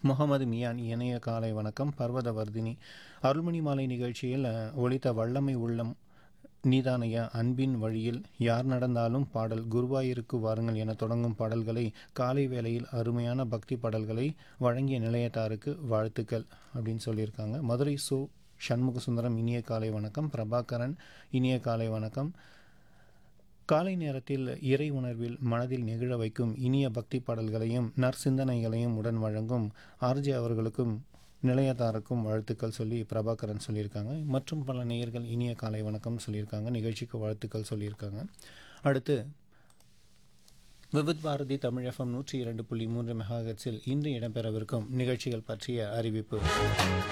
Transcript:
முகமது மியான் இணைய காலை வணக்கம் பர்வதவர்தினி அருள்மணி மாலை நிகழ்ச்சியில் அஹ், ஒலித்த வல்லமை உள்ளம் நீதானைய அன்பின் வழியில் யார் நடந்தாலும் பாடல் குருவாயூருக்கு வாருங்கள் என தொடங்கும் பாடல்களை காலை வேளையில் அருமையான பக்தி பாடல்களை வழங்கிய நிலையத்தாருக்கு வாழ்த்துக்கள் அப்படின்னு சொல்லியிருக்காங்க மதுரை சோ சண்முக சுந்தரம் இனிய காலை வணக்கம் பிரபாகரன் இனிய காலை வணக்கம் காலை நேரத்தில் இறை உணர்வில் மனதில் நெகிழ வைக்கும் இனிய பக்தி பாடல்களையும் நற்சிந்தனைகளையும் உடன் வழங்கும் ஆர்ஜே அவர்களுக்கும் நிலையத்தாருக்கும் வாழ்த்துக்கள் சொல்லி பிரபாகரன் சொல்லியிருக்காங்க மற்றும் பல நேயர்கள் இனிய காலை வணக்கம் சொல்லியிருக்காங்க நிகழ்ச்சிக்கு வாழ்த்துக்கள் சொல்லியிருக்காங்க அடுத்து விவித் பாரதி தமிழ் எஃப்எம் நூற்றி இரண்டு புள்ளி மூன்று மெகாஹெட்ஸில் இன்று இடம்பெறவிருக்கும் நிகழ்ச்சிகள் பற்றிய அறிவிப்பு